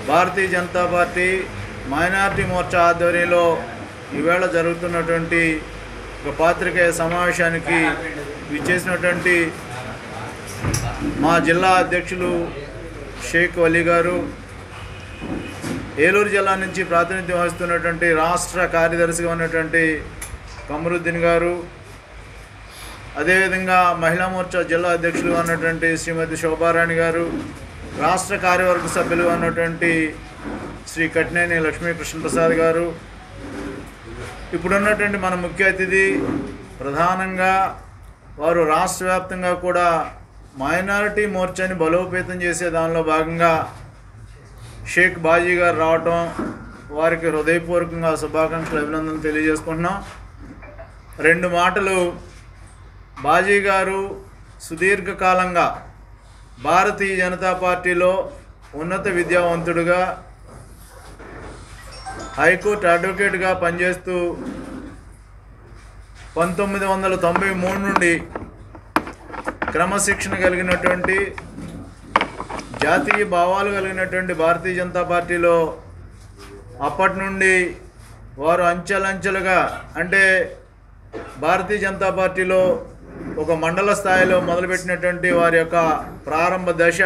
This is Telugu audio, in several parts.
భారతీయ జనతా పార్టీ మైనార్టీ మోర్చా ఆధ్వర్యంలో ఈవేళ జరుగుతున్నటువంటి ఒక పాత్రికేయ సమావేశానికి విచ్చేసినటువంటి మా జిల్లా అధ్యక్షులు షేక్ వలీ గారు ఏలూరు జిల్లా నుంచి ప్రాతినిధ్యం వహిస్తున్నటువంటి రాష్ట్ర కార్యదర్శిగా ఉన్నటువంటి కమరుద్దీన్ గారు అదేవిధంగా మహిళా మోర్చా జిల్లా అధ్యక్షులుగా ఉన్నటువంటి శ్రీమతి శోభారాణి గారు రాష్ట్ర కార్యవర్గ సభ్యులుగా ఉన్నటువంటి శ్రీ కట్నేని లక్ష్మీకృష్ణప్రసాద్ గారు ఇప్పుడున్నటువంటి మన ముఖ్య అతిథి ప్రధానంగా వారు రాష్ట్ర వ్యాప్తంగా కూడా మైనారిటీ మోర్చాని బలోపేతం చేసే దానిలో భాగంగా షేక్ బాజీ గారు రావటం వారికి హృదయపూర్వకంగా శుభాకాంక్షలు అభినందనలు తెలియజేసుకుంటున్నాం రెండు మాటలు బాజీ గారు సుదీర్ఘకాలంగా భారతీయ జనతా పార్టీలో ఉన్నత విద్యావంతుడుగా హైకోర్టు అడ్వకేట్గా పనిచేస్తూ పంతొమ్మిది వందల తొంభై మూడు నుండి క్రమశిక్షణ కలిగినటువంటి జాతీయ భావాలు కలిగినటువంటి భారతీయ జనతా పార్టీలో అప్పటి నుండి వారు అంచెలంచెలుగా అంటే భారతీయ జనతా పార్టీలో ఒక మండల స్థాయిలో మొదలుపెట్టినటువంటి వారి యొక్క ప్రారంభ దశ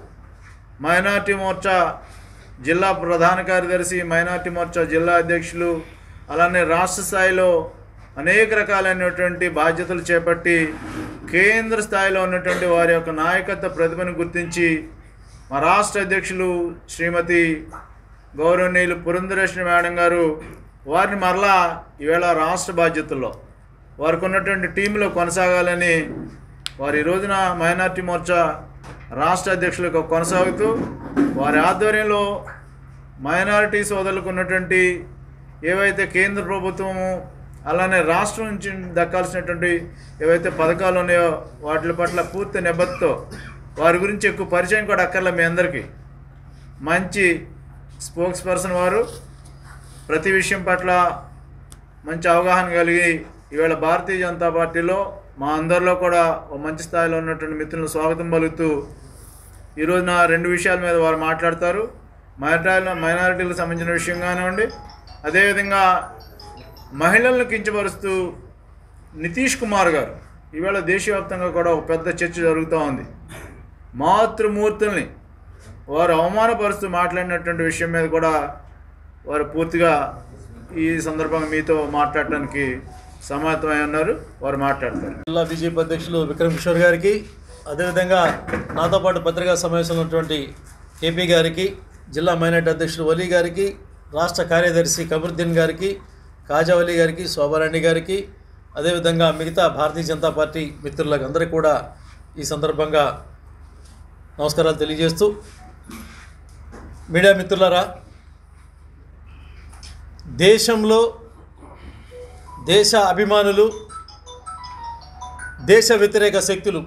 మైనార్టీ మోర్చా జిల్లా ప్రధాన కార్యదర్శి మైనార్టీ మోర్చా జిల్లా అధ్యక్షులు అలానే రాష్ట్ర స్థాయిలో అనేక రకాలైనటువంటి బాధ్యతలు చేపట్టి కేంద్ర స్థాయిలో ఉన్నటువంటి వారి యొక్క నాయకత్వ ప్రతిభను గుర్తించి మా రాష్ట్ర అధ్యక్షులు శ్రీమతి గౌరవనీయులు పురంధరేశ్వరి మేడం గారు వారిని మరలా ఈవేళ రాష్ట్ర బాధ్యతల్లో వారికి ఉన్నటువంటి టీంలో కొనసాగాలని వారి ఈ రోజున మైనార్టీ మోర్చా రాష్ట్ర అధ్యక్షులకు కొనసాగుతూ వారి ఆధ్వర్యంలో మైనారిటీ సోదరులకు ఉన్నటువంటి ఏవైతే కేంద్ర ప్రభుత్వము అలానే రాష్ట్రం నుంచి దక్కాల్సినటువంటి ఏవైతే పథకాలు ఉన్నాయో వాటి పట్ల పూర్తి నిబద్ధతో వారి గురించి ఎక్కువ పరిచయం కూడా అక్కర్లే మీ అందరికీ మంచి స్పోక్స్ పర్సన్ వారు ప్రతి విషయం పట్ల మంచి అవగాహన కలిగి ఈవేళ భారతీయ జనతా పార్టీలో మా అందరిలో కూడా ఒక మంచి స్థాయిలో ఉన్నటువంటి మిత్రులను స్వాగతం పలుకుతూ ఈ రోజున రెండు విషయాల మీద వారు మాట్లాడతారు మైనారిటీ మైనారిటీలకు సంబంధించిన విషయం కానివ్వండి అదేవిధంగా మహిళలను కించపరుస్తూ నితీష్ కుమార్ గారు ఈవేళ దేశవ్యాప్తంగా కూడా ఒక పెద్ద చర్చ జరుగుతూ ఉంది మాతృమూర్తుల్ని వారు అవమానపరుస్తూ మాట్లాడినటువంటి విషయం మీద కూడా వారు పూర్తిగా ఈ సందర్భంగా మీతో మాట్లాడటానికి సమాయత్తమై ఉన్నారు వారు మాట్లాడతారు జిల్లా బీజేపీ అధ్యక్షులు విక్రమ్ కిషోర్ గారికి అదేవిధంగా నాతో పాటు పత్రికా సమావేశంలో ఉన్నటువంటి కేపీ గారికి జిల్లా మైనార్టీ అధ్యక్షులు వలీ గారికి రాష్ట్ర కార్యదర్శి కమరుద్దీన్ గారికి కాజావలి గారికి శోభారాణి గారికి అదేవిధంగా మిగతా భారతీయ జనతా పార్టీ మిత్రులకు అందరికీ కూడా ఈ సందర్భంగా నమస్కారాలు తెలియజేస్తూ మీడియా మిత్రులారా దేశంలో దేశ అభిమానులు దేశ వ్యతిరేక శక్తులు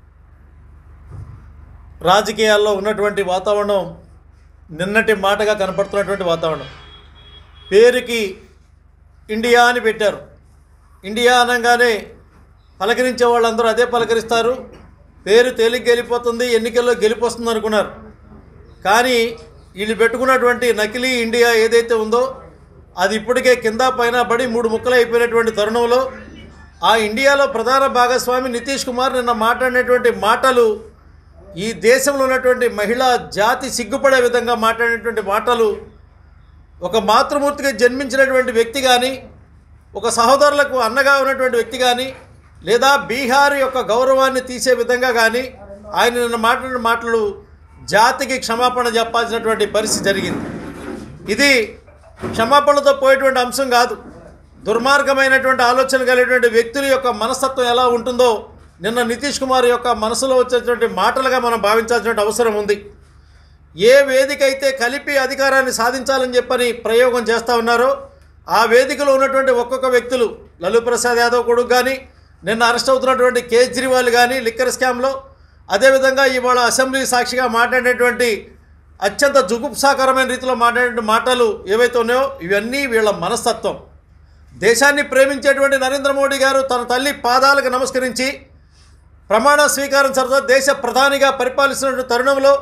రాజకీయాల్లో ఉన్నటువంటి వాతావరణం నిన్నటి మాటగా కనపడుతున్నటువంటి వాతావరణం పేరుకి ఇండియా అని పెట్టారు ఇండియా అనగానే పలకరించే వాళ్ళందరూ అదే పలకరిస్తారు పేరు తేలిగ్గా వెళ్ళిపోతుంది ఎన్నికల్లో గెలిపొస్తుంది అనుకున్నారు కానీ వీళ్ళు పెట్టుకున్నటువంటి నకిలీ ఇండియా ఏదైతే ఉందో అది ఇప్పటికే కింద పైన పడి మూడు ముక్కలు అయిపోయినటువంటి తరుణంలో ఆ ఇండియాలో ప్రధాన భాగస్వామి నితీష్ కుమార్ నిన్న మాట్లాడినటువంటి మాటలు ఈ దేశంలో ఉన్నటువంటి మహిళా జాతి సిగ్గుపడే విధంగా మాట్లాడినటువంటి మాటలు ఒక మాతృమూర్తిగా జన్మించినటువంటి వ్యక్తి కానీ ఒక సహోదరులకు అన్నగా ఉన్నటువంటి వ్యక్తి కానీ లేదా బీహార్ యొక్క గౌరవాన్ని తీసే విధంగా కానీ ఆయన నిన్న మాట్లాడిన మాటలు జాతికి క్షమాపణ చెప్పాల్సినటువంటి పరిస్థితి జరిగింది ఇది క్షమాపణలతో పోయేటువంటి అంశం కాదు దుర్మార్గమైనటువంటి ఆలోచన కలిగినటువంటి వ్యక్తుల యొక్క మనస్తత్వం ఎలా ఉంటుందో నిన్న నితీష్ కుమార్ యొక్క మనసులో వచ్చేటువంటి మాటలుగా మనం భావించాల్సిన అవసరం ఉంది ఏ వేదిక అయితే కలిపి అధికారాన్ని సాధించాలని చెప్పని ప్రయోగం చేస్తూ ఉన్నారో ఆ వేదికలో ఉన్నటువంటి ఒక్కొక్క వ్యక్తులు లలు ప్రసాద్ యాదవ్ కొడుకు కానీ నిన్న అరెస్ట్ అవుతున్నటువంటి కేజ్రీవాల్ కానీ లిక్కర్ స్కామ్లో అదేవిధంగా ఇవాళ అసెంబ్లీ సాక్షిగా మాట్లాడినటువంటి అత్యంత జుగుప్సాకరమైన రీతిలో మాట్లాడే మాటలు ఏవైతే ఉన్నాయో ఇవన్నీ వీళ్ళ మనస్తత్వం దేశాన్ని ప్రేమించేటువంటి నరేంద్ర మోడీ గారు తన తల్లి పాదాలకు నమస్కరించి ప్రమాణ స్వీకారం తర్వాత దేశ ప్రధానిగా పరిపాలిస్తున్న తరుణంలో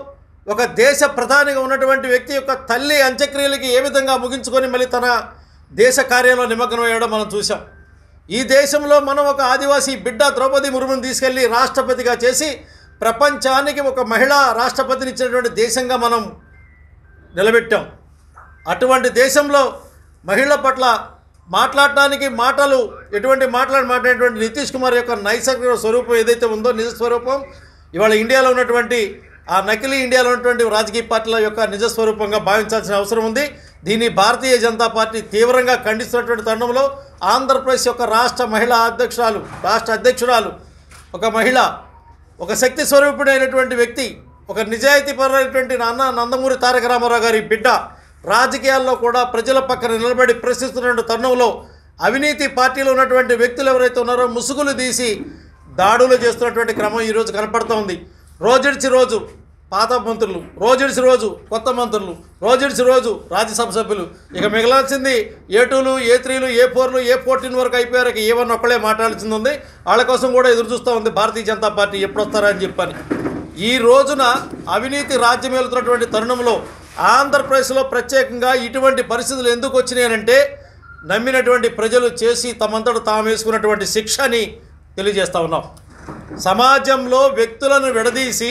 ఒక దేశ ప్రధానిగా ఉన్నటువంటి వ్యక్తి యొక్క తల్లి అంత్యక్రియలకి ఏ విధంగా ముగించుకొని మళ్ళీ తన దేశ కార్యంలో నిమగ్నం అయ్యడం మనం చూసాం ఈ దేశంలో మనం ఒక ఆదివాసీ బిడ్డ ద్రౌపది ముర్ముని తీసుకెళ్ళి రాష్ట్రపతిగా చేసి ప్రపంచానికి ఒక మహిళా రాష్ట్రపతిని ఇచ్చినటువంటి దేశంగా మనం నిలబెట్టాం అటువంటి దేశంలో మహిళల పట్ల మాట్లాడటానికి మాటలు ఎటువంటి మాట్లాడి మాట్లాడేటువంటి నితీష్ కుమార్ యొక్క నైసర్గిక స్వరూపం ఏదైతే ఉందో నిజ స్వరూపం ఇవాళ ఇండియాలో ఉన్నటువంటి ఆ నకిలీ ఇండియాలో ఉన్నటువంటి రాజకీయ పార్టీల యొక్క నిజ స్వరూపంగా భావించాల్సిన అవసరం ఉంది దీన్ని భారతీయ జనతా పార్టీ తీవ్రంగా ఖండిస్తున్నటువంటి తరుణంలో ఆంధ్రప్రదేశ్ యొక్క రాష్ట్ర మహిళా అధ్యక్షురాలు రాష్ట్ర అధ్యక్షురాలు ఒక మహిళ ఒక శక్తి స్వరూపుడైనటువంటి వ్యక్తి ఒక నిజాయితీపరమైనటువంటి నాన్న నందమూరి తారక రామారావు గారి బిడ్డ రాజకీయాల్లో కూడా ప్రజల పక్కన నిలబడి ప్రశ్నిస్తున్న తరుణంలో అవినీతి పార్టీలో ఉన్నటువంటి వ్యక్తులు ఎవరైతే ఉన్నారో ముసుగులు తీసి దాడులు చేస్తున్నటువంటి క్రమం ఈరోజు కనపడుతూ ఉంది రోజుడిచి రోజు పాత మంత్రులు రోజుడిచి రోజు కొత్త మంత్రులు రోజుడిచి రోజు రాజ్యసభ సభ్యులు ఇక మిగలాల్సింది ఏ టూలు ఏ త్రీలు ఏ ఫోర్లు ఏ ఫోర్టీన్ వరకు అయిపోయారు ఏ వన్ ఒక్కడే మాట్లాడాల్సింది ఉంది వాళ్ళ కోసం కూడా ఎదురు చూస్తూ ఉంది భారతీయ జనతా పార్టీ ఎప్పుడు వస్తారా అని చెప్పని ఈ రోజున అవినీతి రాజ్యం వెళ్తున్నటువంటి తరుణంలో ఆంధ్రప్రదేశ్లో ప్రత్యేకంగా ఇటువంటి పరిస్థితులు ఎందుకు వచ్చినాయనంటే నమ్మినటువంటి ప్రజలు చేసి తమంతట తాము వేసుకున్నటువంటి శిక్షని తెలియజేస్తా ఉన్నాం సమాజంలో వ్యక్తులను విడదీసి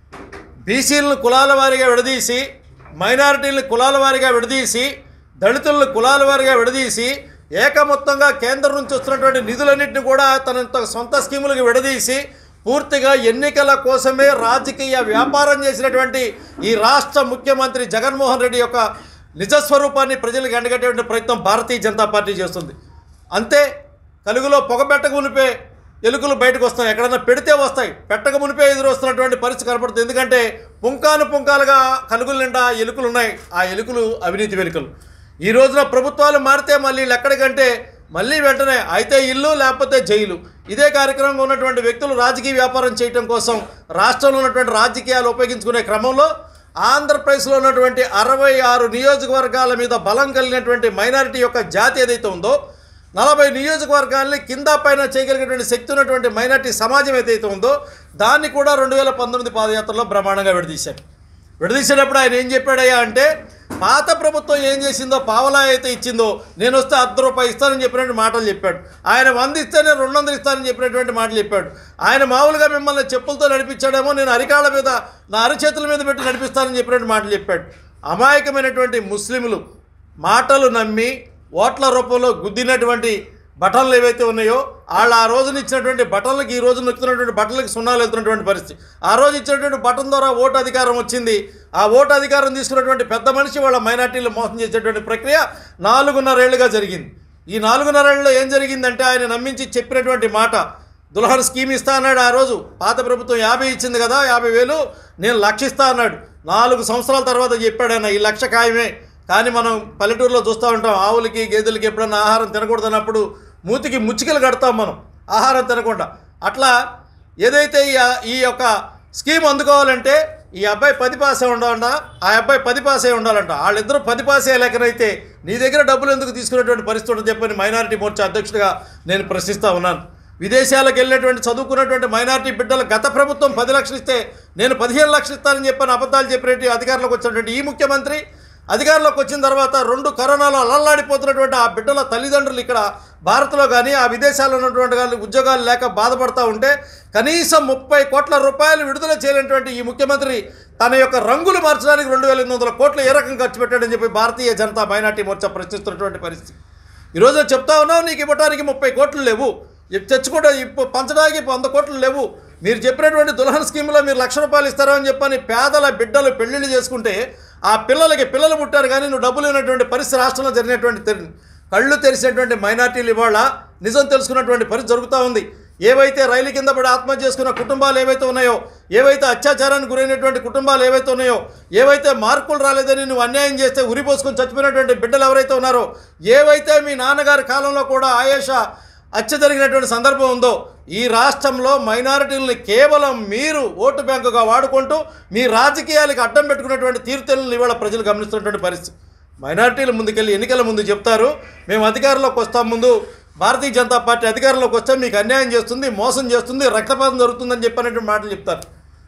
బీసీలను కులాల వారీగా విడదీసి మైనారిటీలను కులాల వారీగా విడదీసి దళితులను కులాల వారీగా విడదీసి ఏకమొత్తంగా కేంద్రం నుంచి వస్తున్నటువంటి నిధులన్నింటినీ కూడా తన త- సొంత స్కీములకు విడదీసి పూర్తిగా ఎన్నికల కోసమే రాజకీయ వ్యాపారం చేసినటువంటి ఈ రాష్ట్ర ముఖ్యమంత్రి జగన్మోహన్ రెడ్డి యొక్క నిజస్వరూపాన్ని ప్రజలకు ఎండగట్టేటువంటి ప్రయత్నం భారతీయ జనతా పార్టీ చేస్తుంది అంతే కలుగులో పొగ పెట్టక మునిపే ఎలుకలు బయటకు వస్తాయి ఎక్కడన్నా పెడితే వస్తాయి పెట్టక మునిపే ఎదురు వస్తున్నటువంటి పరిస్థితి కనపడుతుంది ఎందుకంటే పుంకాను పుంకాలుగా కలుగుల నిండా ఎలుకలు ఉన్నాయి ఆ ఎలుకలు అవినీతి వెలుకలు ఈ రోజున ప్రభుత్వాలు మారితే మళ్ళీ వీళ్ళు ఎక్కడికంటే మళ్ళీ వెంటనే అయితే ఇల్లు లేకపోతే జైలు ఇదే కార్యక్రమంగా ఉన్నటువంటి వ్యక్తులు రాజకీయ వ్యాపారం చేయటం కోసం రాష్ట్రంలో ఉన్నటువంటి రాజకీయాలు ఉపయోగించుకునే క్రమంలో ఆంధ్రప్రదేశ్లో ఉన్నటువంటి అరవై ఆరు నియోజకవర్గాల మీద బలం కలిగినటువంటి మైనారిటీ యొక్క జాతి ఏదైతే ఉందో నలభై నియోజకవర్గాల్ని కింద పైన చేయగలిగినటువంటి శక్తి ఉన్నటువంటి మైనార్టీ సమాజం ఏదైతే ఉందో దాన్ని కూడా రెండు వేల పంతొమ్మిది పాదయాత్రలో బ్రహ్మాండంగా విడదీశారు విడదీసేటప్పుడు ఆయన ఏం చెప్పాడయ్యా అంటే పాత ప్రభుత్వం ఏం చేసిందో పావలా అయితే ఇచ్చిందో నేను వస్తే అర్ధ రూపాయి ఇస్తానని చెప్పినటువంటి మాటలు చెప్పాడు ఆయన వంద ఇస్తేనే రెండు వందలు ఇస్తానని చెప్పినటువంటి మాటలు చెప్పాడు ఆయన మామూలుగా మిమ్మల్ని చెప్పులతో నడిపించాడేమో నేను అరికాళ్ళ మీద నా అరిచేతుల మీద పెట్టి నడిపిస్తానని చెప్పినటువంటి మాటలు చెప్పాడు అమాయకమైనటువంటి ముస్లింలు మాటలు నమ్మి ఓట్ల రూపంలో గుద్దినటువంటి బటన్లు ఏవైతే ఉన్నాయో వాళ్ళు ఆ రోజున ఇచ్చినటువంటి బటన్లకు ఈ రోజు నొక్కుతున్నటువంటి బటన్లకు సున్నాలు వెళ్తున్నటువంటి పరిస్థితి ఆ రోజు ఇచ్చినటువంటి బటన్ ద్వారా ఓటు అధికారం వచ్చింది ఆ ఓటు అధికారం తీసుకున్నటువంటి పెద్ద మనిషి వాళ్ళ మైనార్టీలు మోసం చేసేటువంటి ప్రక్రియ నాలుగున్నరేళ్లుగా జరిగింది ఈ నాలుగున్నరేళ్ళలో ఏం జరిగిందంటే ఆయన నమ్మించి చెప్పినటువంటి మాట దుల్హన్ స్కీమ్ ఇస్తా అన్నాడు ఆ రోజు పాత ప్రభుత్వం యాభై ఇచ్చింది కదా యాభై వేలు నేను లక్ష ఇస్తా అన్నాడు నాలుగు సంవత్సరాల తర్వాత చెప్పాడు ఆయన ఈ లక్ష ఖాయమే కానీ మనం పల్లెటూరులో చూస్తూ ఉంటాం ఆవులకి గేదెలకి ఎప్పుడన్నా ఆహారం తినకూడదన్నప్పుడు మూతికి ముచ్చికలు కడతాం మనం ఆహారం తినకుండా అట్లా ఏదైతే ఈ ఈ యొక్క స్కీమ్ అందుకోవాలంటే ఈ అబ్బాయి పది పాసే ఉండాలంట ఆ అబ్బాయి పది పాసే ఉండాలంట వాళ్ళిద్దరూ పది పాసే లెక్కనైతే నీ దగ్గర డబ్బులు ఎందుకు తీసుకునేటువంటి పరిస్థితి ఉంటుందని చెప్పని మైనారిటీ మోర్చా అధ్యక్షుడిగా నేను ప్రశ్నిస్తూ ఉన్నాను విదేశాలకు వెళ్ళినటువంటి చదువుకున్నటువంటి మైనారిటీ బిడ్డలు గత ప్రభుత్వం పది లక్షలు ఇస్తే నేను పదిహేను లక్షలు ఇస్తానని చెప్పని అబద్ధాలు చెప్పినట్టు అధికారంలోకి వచ్చినటువంటి ఈ ముఖ్యమంత్రి అధికారంలోకి వచ్చిన తర్వాత రెండు కరోనాలో అల్లల్లాడిపోతున్నటువంటి ఆ బిడ్డల తల్లిదండ్రులు ఇక్కడ భారత్లో కానీ ఆ విదేశాల్లో ఉన్నటువంటి వాళ్ళు ఉద్యోగాలు లేక బాధపడతా ఉంటే కనీసం ముప్పై కోట్ల రూపాయలు విడుదల చేయలేనటువంటి ఈ ముఖ్యమంత్రి తన యొక్క రంగులు మార్చడానికి రెండు వేల ఎనిమిది వందల కోట్లు ఏ రకంగా ఖర్చు పెట్టాడని చెప్పి భారతీయ జనతా మైనార్టీ మోర్చా ప్రశ్నిస్తున్నటువంటి పరిస్థితి ఈరోజు చెప్తా ఉన్నావు నీకు ఇవ్వడానికి ముప్పై కోట్లు లేవు ఇప్ తెచ్చుకోవడం ఇప్పుడు పంచడానికి వంద కోట్లు లేవు మీరు చెప్పినటువంటి దుల్హన్ స్కీమ్లో మీరు లక్ష రూపాయలు ఇస్తారో అని చెప్పని పేదల బిడ్డలు పెళ్లిళ్ళు చేసుకుంటే ఆ పిల్లలకి పిల్లలు పుట్టారు కానీ నువ్వు డబ్బులు ఇవ్వనటువంటి పరిస్థితి రాష్ట్రంలో జరిగినటువంటి తెరి- కళ్ళు తెరిచినటువంటి మైనార్టీలు ఇవాళ నిజం తెలుసుకున్నటువంటి పరిస్థితి జరుగుతూ ఉంది ఏవైతే రైలు కింద పడి ఆత్మహత్య చేసుకున్న కుటుంబాలు ఏవైతే ఉన్నాయో ఏవైతే అత్యాచారానికి గురైనటువంటి కుటుంబాలు ఏవైతే ఉన్నాయో ఏవైతే మార్కులు రాలేదని నువ్వు అన్యాయం చేస్తే ఉరిపోసుకొని చచ్చిపోయినటువంటి బిడ్డలు ఎవరైతే ఉన్నారో ఏవైతే మీ నాన్నగారి కాలంలో కూడా ఆయేష హత్య జరిగినటువంటి సందర్భం ఉందో ఈ రాష్ట్రంలో మైనారిటీలని కేవలం మీరు ఓటు బ్యాంకుగా వాడుకుంటూ మీ రాజకీయాలకు అడ్డం పెట్టుకున్నటువంటి తీరుతెల్ని ఇవాళ ప్రజలు గమనిస్తున్నటువంటి పరిస్థితి మైనారిటీల ముందుకెళ్ళి ఎన్నికల ముందు చెప్తారు మేము అధికారంలోకి వస్తాం ముందు భారతీయ జనతా పార్టీ అధికారంలోకి వస్తే మీకు అన్యాయం చేస్తుంది మోసం చేస్తుంది రక్తపాతం జరుగుతుందని చెప్పినటువంటి మాటలు చెప్తారు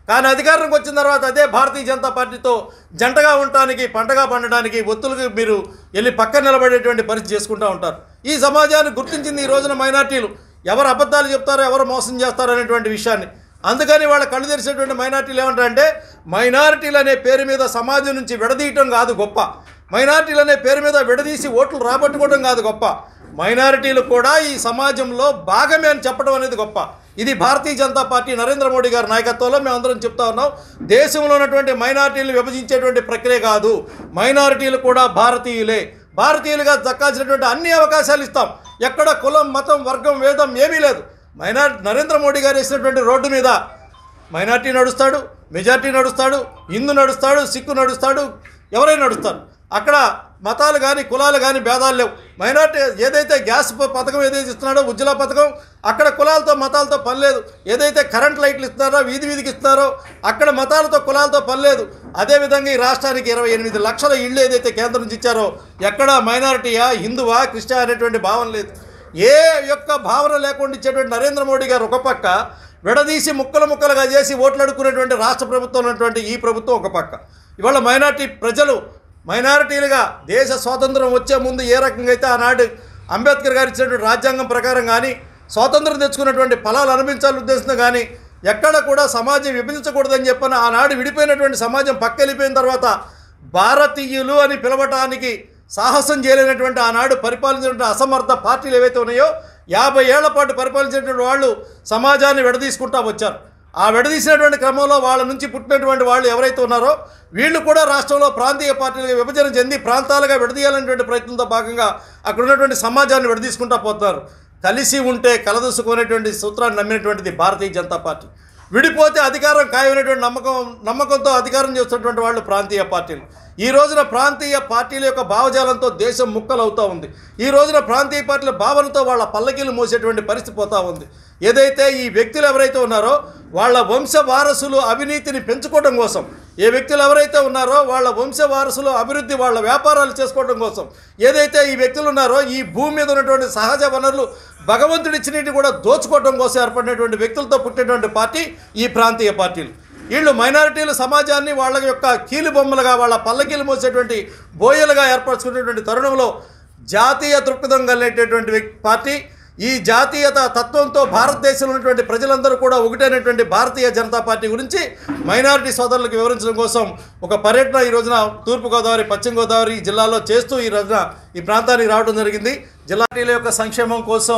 కానీ అధికారంకి వచ్చిన తర్వాత అదే భారతీయ జనతా పార్టీతో జంటగా ఉండటానికి పంటగా పండడానికి ఒత్తులకు మీరు వెళ్ళి పక్కన నిలబడేటువంటి పరిస్థితి చేసుకుంటూ ఉంటారు ఈ సమాజాన్ని గుర్తించింది ఈ రోజున మైనార్టీలు ఎవరు అబద్ధాలు చెప్తారో ఎవరు మోసం చేస్తారో అనేటువంటి విషయాన్ని అందుకని వాళ్ళ కళ్ళు తెరిచేటువంటి మైనార్టీలు ఏమంటారంటే మైనారిటీలు అనే పేరు మీద సమాజం నుంచి విడదీయటం కాదు గొప్ప మైనారిటీలు అనే పేరు మీద విడదీసి ఓట్లు రాబట్టుకోవడం కాదు గొప్ప మైనారిటీలు కూడా ఈ సమాజంలో భాగమే అని చెప్పడం అనేది గొప్ప ఇది భారతీయ జనతా పార్టీ నరేంద్ర మోడీ గారి నాయకత్వంలో మేమందరం చెప్తా ఉన్నాం దేశంలో ఉన్నటువంటి మైనారిటీలు విభజించేటువంటి ప్రక్రియ కాదు మైనారిటీలు కూడా భారతీయులే భారతీయులుగా దక్కాల్సినటువంటి అన్ని అవకాశాలు ఇస్తాం ఎక్కడ కులం మతం వర్గం వేదం ఏమీ లేదు మైనార్ నరేంద్ర మోడీ గారు వేసినటువంటి రోడ్డు మీద మైనార్టీ నడుస్తాడు మెజార్టీ నడుస్తాడు హిందూ నడుస్తాడు సిక్కు నడుస్తాడు ఎవరైనా నడుస్తారు అక్కడ మతాలు కానీ కులాలు కానీ భేదాలు లేవు మైనార్టీ ఏదైతే గ్యాస్ ప- పథకం ఏదైతే ఇస్తున్నాడో ఉజ్వల పథకం అక్కడ కులాలతో మతాలతో పని లేదు ఏదైతే కరెంట్ లైట్లు ఇస్తున్నారో వీధి వీధికి ఇస్తున్నారో అక్కడ మతాలతో కులాలతో పని లేదు అదేవిధంగా ఈ రాష్ట్రానికి ఇరవై ఎనిమిది లక్షల ఇళ్ళు ఏదైతే కేంద్రం నుంచి ఇచ్చారో ఎక్కడ మైనారిటీయా హిందువా క్రిస్టియా అనేటువంటి భావన లేదు ఏ యొక్క భావన లేకుండా ఇచ్చేటువంటి నరేంద్ర మోడీ గారు ఒక పక్క విడదీసి ముక్కలు ముక్కలుగా చేసి ఓట్లు అడుక్కునేటువంటి రాష్ట్ర ప్రభుత్వం ఉన్నటువంటి ఈ ప్రభుత్వం ఒక పక్క ఇవాళ మైనార్టీ ప్రజలు మైనారిటీలుగా దేశ స్వాతంత్రం వచ్చే ముందు ఏ రకంగా అయితే ఆనాడు అంబేద్కర్ గారు ఇచ్చినటువంటి రాజ్యాంగం ప్రకారం కానీ స్వాతంత్రం తెచ్చుకున్నటువంటి ఫలాలు అనుభవించాలని ఉద్దేశంతో కానీ ఎక్కడ కూడా సమాజం విభజించకూడదని చెప్పని ఆనాడు విడిపోయినటువంటి సమాజం పక్క వెళ్ళిపోయిన తర్వాత భారతీయులు అని పిలవటానికి సాహసం చేయలేనటువంటి ఆనాడు పరిపాలించినటువంటి అసమర్థ పార్టీలు ఏవైతే ఉన్నాయో యాభై ఏళ్ల పాటు పరిపాలించినటువంటి వాళ్ళు సమాజాన్ని విడదీసుకుంటా వచ్చారు ఆ విడదీసినటువంటి క్రమంలో వాళ్ళ నుంచి పుట్టినటువంటి వాళ్ళు ఎవరైతే ఉన్నారో వీళ్ళు కూడా రాష్ట్రంలో ప్రాంతీయ పార్టీలుగా విభజన చెంది ప్రాంతాలుగా విడదీయాలనేటువంటి ప్రయత్నంతో భాగంగా అక్కడ ఉన్నటువంటి సమాజాన్ని విడదీసుకుంటా పోతున్నారు కలిసి ఉంటే కలదూసుకునేటువంటి సూత్రాన్ని నమ్మినటువంటిది భారతీయ జనతా పార్టీ విడిపోతే అధికారం ఖాయమైనటువంటి నమ్మకం నమ్మకంతో అధికారం చేస్తున్నటువంటి వాళ్ళు ప్రాంతీయ పార్టీలు ఈ రోజున ప్రాంతీయ పార్టీల యొక్క భావజాలంతో దేశం ముక్కలవుతూ ఉంది ఈ రోజున ప్రాంతీయ పార్టీల భావనతో వాళ్ళ పల్లకీలు మోసేటువంటి పరిస్థితి పోతా ఉంది ఏదైతే ఈ వ్యక్తులు ఎవరైతే ఉన్నారో వాళ్ళ వంశ వారసులు అవినీతిని పెంచుకోవడం కోసం ఏ వ్యక్తులు ఎవరైతే ఉన్నారో వాళ్ళ వంశ వారసులు అభివృద్ధి వాళ్ళ వ్యాపారాలు చేసుకోవడం కోసం ఏదైతే ఈ వ్యక్తులు ఉన్నారో ఈ భూమి మీద ఉన్నటువంటి సహజ వనరులు భగవంతుడు ఇచ్చినవి కూడా దోచుకోవడం కోసం ఏర్పడినటువంటి వ్యక్తులతో పుట్టినటువంటి పార్టీ ఈ ప్రాంతీయ పార్టీలు వీళ్ళు మైనారిటీల సమాజాన్ని వాళ్ళ యొక్క కీలు బొమ్మలుగా వాళ్ళ పల్లకీలు మోసేటువంటి బోయలుగా ఏర్పరచుకునేటువంటి తరుణంలో జాతీయ దృక్పథం కలిగేటటువంటి వ్యక్తి పార్టీ ఈ జాతీయత తత్వంతో భారతదేశంలో ఉన్నటువంటి ప్రజలందరూ కూడా ఒకటైనటువంటి భారతీయ జనతా పార్టీ గురించి మైనారిటీ సోదరులకు వివరించడం కోసం ఒక పర్యటన ఈ రోజున తూర్పుగోదావరి పశ్చిమ గోదావరి జిల్లాలో చేస్తూ ఈ రోజున ఈ ప్రాంతానికి రావడం జరిగింది జిల్లాటీల యొక్క సంక్షేమం కోసం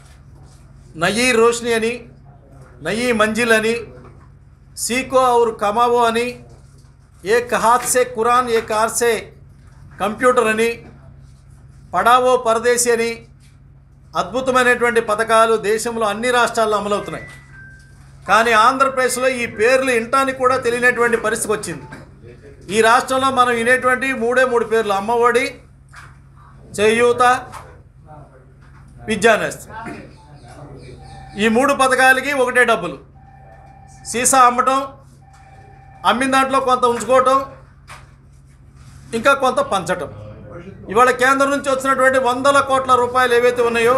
నయీ రోష్ని అని నయీ మంజిల్ అని सीखो और कमाओ అని एक हाथ से कुरान एक हाथ से కంప్యూటర్ అని పడావో పరదేశీ అని అద్భుతమైనటువంటి పథకాలు దేశంలో అన్ని రాష్ట్రాల్లో అమలవుతున్నాయి కానీ ఆంధ్రప్రదేశ్లో ఈ పేర్లు వినటానికి కూడా తెలియనటువంటి పరిస్థితి వచ్చింది ఈ రాష్ట్రంలో మనం వినేటువంటి మూడే మూడు పేర్లు అమ్మఒడి చేయూత విద్యానేస్తం ఈ మూడు పథకాలకి ఒకటే డబ్బులు సీసా అమ్మటం అమ్మిన దాంట్లో కొంత ఉంచుకోవటం ఇంకా కొంత పంచటం ఇవాళ కేంద్రం నుంచి వచ్చినటువంటి వందల కోట్ల రూపాయలు ఏవైతే ఉన్నాయో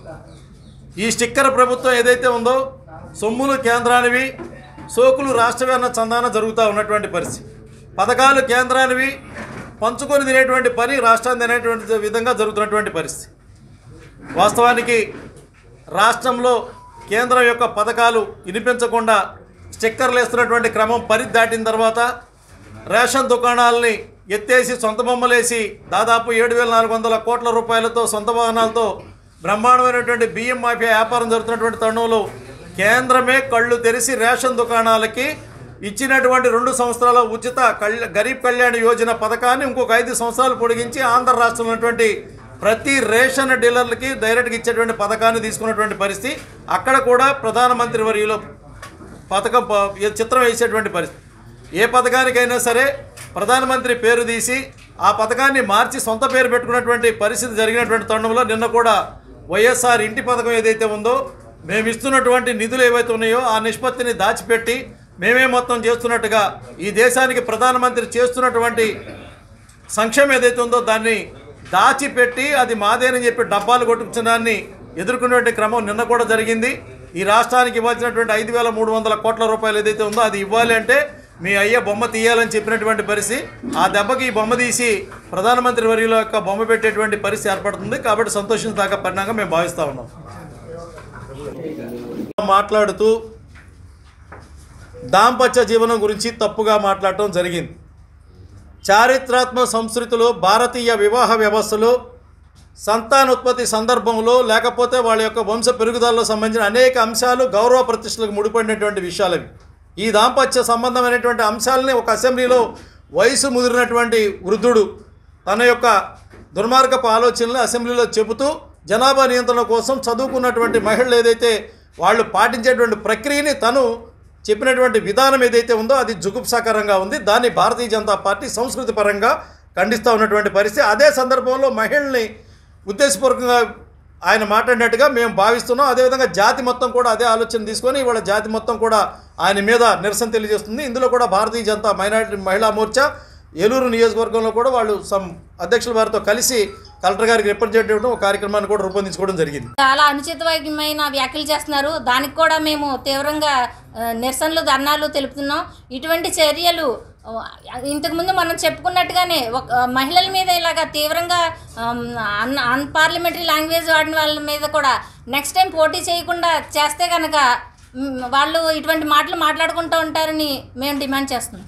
ఈ స్టిక్కర్ ప్రభుత్వం ఏదైతే ఉందో సొమ్ములు కేంద్రానివి సోకులు రాష్ట్రవి అన్న చందాన జరుగుతూ ఉన్నటువంటి పరిస్థితి పథకాలు కేంద్రానివి పంచుకొని తినేటువంటి పని రాష్ట్రాన్ని తినేటువంటి విధంగా జరుగుతున్నటువంటి పరిస్థితి వాస్తవానికి రాష్ట్రంలో కేంద్రం యొక్క పథకాలు వినిపించకుండా స్టిక్కర్లు వేస్తున్నటువంటి క్రమం పరిధి దాటిన తర్వాత రేషన్ దుకాణాలని ఎత్తేసి సొంత బొమ్మలేసి దాదాపు ఏడు వేల నాలుగు వందల కోట్ల రూపాయలతో సొంత వాహనాలతో బ్రహ్మాండమైనటువంటి బియ్యం మాఫియా వ్యాపారం జరుగుతున్నటువంటి తరుణంలో కేంద్రమే కళ్ళు తెరిచి రేషన్ దుకాణాలకి ఇచ్చినటువంటి రెండు సంవత్సరాల ఉచిత కళ్య గరీబ్ కళ్యాణ్ యోజన పథకాన్ని ఇంకొక ఐదు సంవత్సరాలు పొడిగించి ఆంధ్ర రాష్ట్రంలో ఉన్నటువంటి ప్రతి రేషన్ డీలర్లకి డైరెక్ట్గా ఇచ్చేటువంటి పథకాన్ని తీసుకున్నటువంటి పరిస్థితి అక్కడ కూడా ప్రధానమంత్రి వర్యులో పథకం ప- ఏ చిత్రం వేసేటువంటి పరిస్థితి ఏ పథకానికైనా సరే ప్రధానమంత్రి పేరు తీసి ఆ పథకాన్ని మార్చి సొంత పేరు పెట్టుకున్నటువంటి పరిస్థితి జరిగినటువంటి తరుణంలో నిన్న కూడా వైఎస్ఆర్ ఇంటి పథకం ఏదైతే ఉందో మేము ఇస్తున్నటువంటి నిధులు ఏవైతే ఉన్నాయో ఆ నిష్పత్తిని దాచిపెట్టి మేమే మొత్తం చేస్తున్నట్టుగా ఈ దేశానికి ప్రధానమంత్రి చేస్తున్నటువంటి సంక్షేమం ఏదైతే ఉందో దాన్ని దాచిపెట్టి అది మాదేనని చెప్పి డబ్బాలు కొట్టుకున్నదాన్ని ఎదుర్కొనేటువంటి క్రమం నిన్న కూడా జరిగింది ఈ రాష్ట్రానికి ఇవ్వాల్సినటువంటి ఐదు వేల మూడు వందల కోట్ల రూపాయలు ఏదైతే ఉందో అది ఇవ్వాలి అంటే మీ అయ్యే బొమ్మ తీయాలని చెప్పినటువంటి పరిస్థితి ఆ దెబ్బకి ఈ బొమ్మ తీసి ప్రధానమంత్రి వర్యుల యొక్క బొమ్మ పెట్టేటువంటి పరిస్థితి ఏర్పడుతుంది కాబట్టి సంతోషించదగ్గ పరిణామంగా మేము భావిస్తూ ఉన్నాం మాట్లాడుతూ దాంపత్య జీవనం గురించి తప్పుగా మాట్లాడటం జరిగింది చారిత్రాత్మక సంస్కృతిలో భారతీయ వివాహ వ్యవస్థలో సంతానోత్పత్తి సందర్భంలో లేకపోతే వాళ్ళ యొక్క వంశ పెరుగుదలలో సంబంధించిన అనేక అంశాలు గౌరవ ప్రతిష్టలకు ముడిపడినటువంటి విషయాలు అవి ఈ దాంపత్య సంబంధమైనటువంటి అంశాలని ఒక అసెంబ్లీలో వయసు ముదిరినటువంటి వృద్ధుడు తన యొక్క దుర్మార్గపు ఆలోచనలు అసెంబ్లీలో చెబుతూ జనాభా నియంత్రణ కోసం చదువుకున్నటువంటి మహిళలు ఏదైతే వాళ్ళు పాటించేటువంటి ప్రక్రియని తను చెప్పినటువంటి విధానం ఏదైతే ఉందో అది జుగుప్సాకరంగా ఉంది దాన్ని భారతీయ జనతా పార్టీ సంస్కృతి పరంగా ఖండిస్తూ ఉన్నటువంటి పరిస్థితి అదే సందర్భంలో మహిళల్ని ఉద్దేశపూర్వకంగా ఆయన మాట్లాడినట్టుగా మేము భావిస్తున్నాం అదేవిధంగా జాతి మొత్తం కూడా అదే ఆలోచన తీసుకొని ఇవాళ జాతి మొత్తం కూడా ఆయన మీద నిరసన తెలియజేస్తుంది ఇందులో కూడా భారతీయ జనతా మైనారిటీ మహిళా మోర్చా ఏలూరు నియోజకవర్గంలో కూడా వాళ్ళు సమ్ అధ్యక్షుల వారితో కలిసి కలెక్టర్ గారికి రిప్రజెంట్ ఇవ్వడం ఒక కార్యక్రమాన్ని కూడా రూపొందించుకోవడం జరిగింది చాలా అనుచితమైన వ్యాఖ్యలు చేస్తున్నారు దానికి కూడా మేము తీవ్రంగా ఆ, నిరసనలు ధర్నాలు తెలుపుతున్నాం ఇటువంటి చర్యలు ఆ, ఇంతకుముందు మనం చెప్పుకున్నట్టుగానే ఒక ఆ, మహిళల మీద ఇలాగ తీవ్రంగా ఆమ్, అన్ అన్పార్లమెంటరీ లాంగ్వేజ్ వాడిన వాళ్ళ మీద కూడా నెక్స్ట్ టైం పోటీ చేయకుండా చేస్తే కనుక మ్, వాళ్ళు ఇటువంటి మాటలు మాట్లాడుకుంటూ ఉంటారని మేము డిమాండ్ చేస్తున్నాం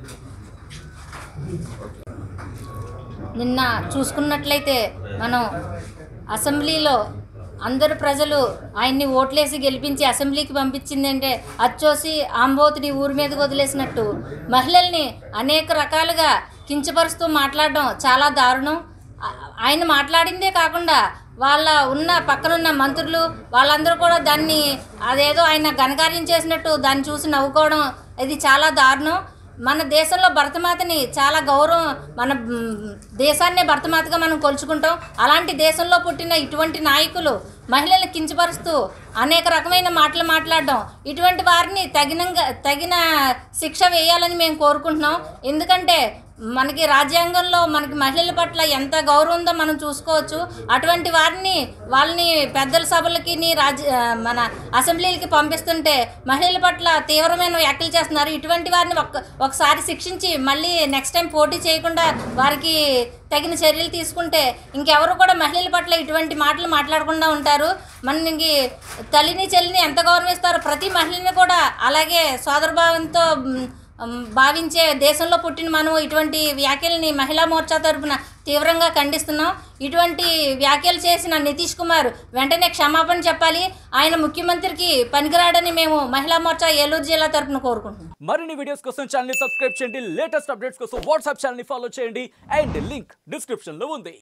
నిన్న చూసుకున్నట్లయితే మనం అసెంబ్లీలో అందరు ప్రజలు ఆయన్ని ఓట్లేసి గెలిపించి అసెంబ్లీకి పంపించింది అంటే అచ్చోసి ఆంబోతుని ఊరి మీదకి వదిలేసినట్టు మహిళల్ని అనేక రకాలుగా కించపరుస్తూ మాట్లాడడం చాలా దారుణం ఆ- ఆయన మాట్లాడిందే కాకుండా వాళ్ళ ఉన్న పక్కనున్న మంత్రులు వాళ్ళందరూ కూడా దాన్ని అదేదో ఆయన ఘనకార్యం చేసినట్టు దాన్ని చూసి నవ్వుకోవడం ఇది చాలా దారుణం మన దేశంలో భరతమాతని చాలా గౌరవం మన మ్, దేశాన్నే భరతమాతగా మనం కొలుచుకుంటాం అలాంటి దేశంలో పుట్టిన ఇటువంటి నాయకులు మహిళలను కించపరుస్తూ అనేక రకమైన మాటలు మాట్లాడడం ఇటువంటి వారిని తగినంగా తగిన శిక్ష వేయాలని మేము కోరుకుంటున్నాం ఎందుకంటే మనకి రాజ్యాంగంలో మనకి మహిళల పట్ల ఎంత గౌరవం ఉందో మనం చూసుకోవచ్చు అటువంటి వారిని వాళ్ళని పెద్దల సభలకి రాజ్య ఆ, మన అసెంబ్లీలకి పంపిస్తుంటే మహిళల పట్ల తీవ్రమైన వ్యాఖ్యలు చేస్తున్నారు ఇటువంటి వారిని ఒక్క ఒకసారి శిక్షించి మళ్ళీ నెక్స్ట్ టైం పోటీ చేయకుండా వారికి తగిన చర్యలు తీసుకుంటే ఇంకెవరు కూడా మహిళల పట్ల ఇటువంటి మాటలు మాట్లాడకుండా ఉంటారు మనకి తల్లిని చెల్లిని ఎంత గౌరవిస్తారో ప్రతి మహిళని కూడా అలాగే సోదరభావంతో మ్, మ్, భావించే దేశంలో పుట్టిన మనం ఇటువంటి వ్యాఖ్యల్ని మహిళా మోర్చా తరపున తీవ్రంగా ఖండిస్తున్నాం ఇటువంటి వ్యాఖ్యలు చేసిన నితీష్ కుమార్ వెంటనే క్షమాపణ చెప్పాలి ఆయన ముఖ్యమంత్రికి పనికిరాడని మేము మహిళా మోర్చా ఏలూరు జిల్లా తరపున కోరుకుంటున్నాం మరిన్ని వీడియోస్ కోసం ఛానల్ సబ్స్క్రైబ్ చేయండి లేటెస్ట్ అప్డేట్స్ కోసం వాట్సాప్ ఛానల్ ఫాలో చేయండి అండ్ లింక్ డిస్క్రిప్షన్ లో ఉంది